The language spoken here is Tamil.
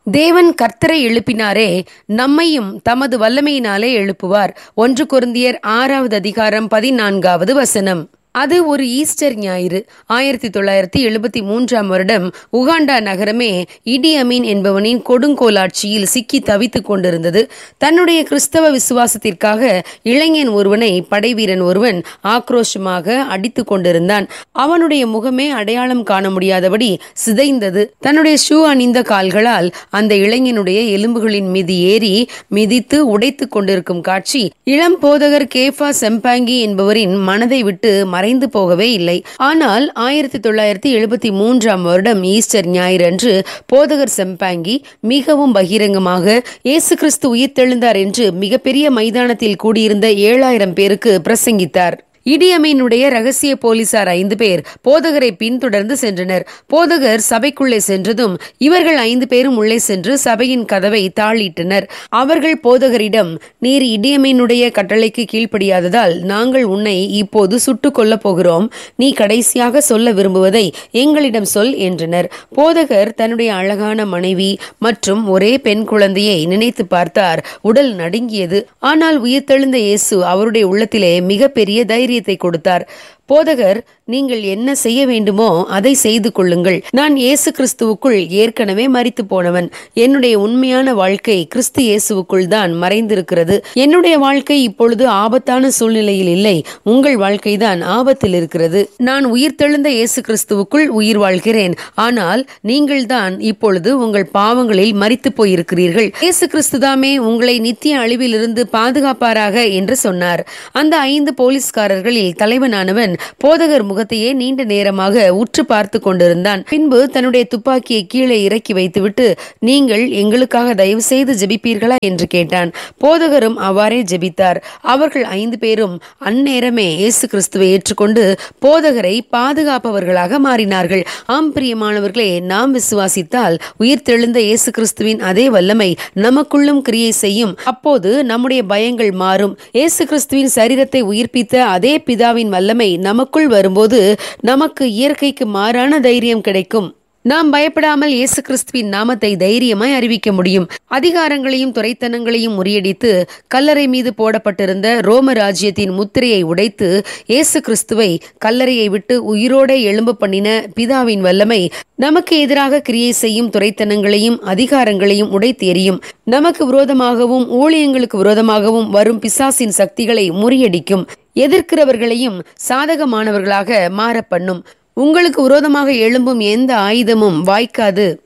தேவன் கர்த்தரை எழுப்பினாரே நம்மையும் தமது வல்லமையினாலே எழுப்புவார் ஒன்று கொருந்தியர் ஆறாவது அதிகாரம் பதினான்காவது வசனம் அது ஒரு ஈஸ்டர் ஞாயிறு ஆயிரத்தி தொள்ளாயிரத்தி எழுபத்தி மூன்றாம் வருடம் உகாண்டா நகரமே இடி அமீன் என்பவனின் கொடுங்கோலாட்சியில் சிக்கி தவித்துக் கொண்டிருந்தது தன்னுடைய கிறிஸ்தவ விசுவாசத்திற்காக இளைஞன் ஒருவனை படைவீரன் ஒருவன் ஆக்ரோஷமாக அடித்துக் கொண்டிருந்தான் அவனுடைய முகமே அடையாளம் காண முடியாதபடி சிதைந்தது தன்னுடைய ஷூ அணிந்த கால்களால் அந்த இளைஞனுடைய எலும்புகளின் மீது ஏறி மிதித்து உடைத்துக் கொண்டிருக்கும் காட்சி இளம் போதகர் கேஃபா செம்பாங்கி என்பவரின் மனதை விட்டு மறைந்து போகவே இல்லை ஆனால் ஆயிரத்தி தொள்ளாயிரத்தி எழுபத்தி மூன்றாம் வருடம் ஈஸ்டர் ஞாயிறன்று போதகர் செம்பாங்கி மிகவும் பகிரங்கமாக இயேசு கிறிஸ்து உயிர்த்தெழுந்தார் என்று மிகப்பெரிய மைதானத்தில் கூடியிருந்த ஏழாயிரம் பேருக்கு பிரசங்கித்தார் இடியமீனுடைய ரகசிய போலீசார் ஐந்து பேர் போதகரை பின்தொடர்ந்து சென்றனர் போதகர் சபைக்குள்ளே சென்றதும் இவர்கள் ஐந்து பேரும் உள்ளே சென்று சபையின் கதவை தாளிட்டனர் அவர்கள் போதகரிடம் நீர் இடியமீனுடைய கட்டளைக்கு கீழ்ப்படியாததால் நாங்கள் உன்னை இப்போது சுட்டுக் கொல்லப் போகிறோம் நீ கடைசியாக சொல்ல விரும்புவதை எங்களிடம் சொல் என்றனர் போதகர் தன்னுடைய அழகான மனைவி மற்றும் ஒரே பெண் குழந்தையை நினைத்து பார்த்தார் உடல் நடுங்கியது ஆனால் உயிர்த்தெழுந்த இயேசு அவருடைய உள்ளத்திலே மிகப்பெரிய தைரியத்தை கொடுத்தார் போதகர் நீங்கள் என்ன செய்ய வேண்டுமோ அதை செய்து கொள்ளுங்கள் நான் இயேசு கிறிஸ்துவுக்குள் ஏற்கனவே மரித்து போனவன் என்னுடைய உண்மையான வாழ்க்கை கிறிஸ்து இயேசுவுக்குள் தான் மறைந்திருக்கிறது என்னுடைய வாழ்க்கை இப்பொழுது ஆபத்தான சூழ்நிலையில் இல்லை உங்கள் வாழ்க்கைதான் ஆபத்தில் இருக்கிறது நான் உயிர்த்தெழுந்த இயேசு கிறிஸ்துவுக்குள் உயிர் வாழ்கிறேன் ஆனால் நீங்கள்தான் இப்பொழுது உங்கள் பாவங்களில் மரித்து போயிருக்கிறீர்கள் இயேசு கிறிஸ்துதாமே உங்களை நித்திய அழிவிலிருந்து பாதுகாப்பாராக என்று சொன்னார் அந்த ஐந்து போலீஸ்காரர்களில் தலைவனானவன் போதகர் முகத்தையே நீண்ட நேரமாக உற்று பார்த்து கொண்டிருந்தான் பின்பு தன்னுடைய துப்பாக்கியை கீழே இறக்கி வைத்துவிட்டு நீங்கள் எங்களுக்காக தயவு செய்து ஜெபிப்பீர்களா என்று கேட்டான் போதகரும் அவ்வாறே ஜெபித்தார் அவர்கள் ஐந்து பேரும் அந்நேரமே இயேசு கிறிஸ்துவை ஏற்றுக்கொண்டு போதகரை பாதுகாப்பவர்களாக மாறினார்கள் ஆம் பிரியமானவர்களே நாம் விசுவாசித்தால் உயிர்த்தெழுந்த இயேசு கிறிஸ்துவின் அதே வல்லமை நமக்குள்ளும் கிரியை செய்யும் அப்போது நம்முடைய பயங்கள் மாறும் இயேசு கிறிஸ்துவின் சரீரத்தை உயிர்ப்பித்த அதே பிதாவின் வல்லமை நமக்குள் வரும்போது நமக்கு இயற்கைக்கு மாறான தைரியம் கிடைக்கும் நாம் பயப்படாமல் இயேசு கிறிஸ்துவின் நாமத்தை தைரியமாய் அறிவிக்க முடியும் அதிகாரங்களையும் துரைத்தனங்களையும் முறியடித்து கல்லறை மீது போடப்பட்டிருந்த ரோம ராஜ்யத்தின் முத்திரையை உடைத்து இயேசு கிறிஸ்துவை கல்லறையை விட்டு உயிரோட எழும்ப பண்ணின பிதாவின் வல்லமை நமக்கு எதிராக கிரியை செய்யும் துரைத்தனங்களையும் அதிகாரங்களையும் உடைத்து எறியும் நமக்கு விரோதமாகவும் ஊழியங்களுக்கு விரோதமாகவும் வரும் பிசாசின் சக்திகளை முறியடிக்கும் எதிர்க்கிறவர்களையும் சாதகமானவர்களாக மாற பண்ணும் உங்களுக்கு விரோதமாக எழும்பும் எந்த ஆயுதமும் வாய்க்காது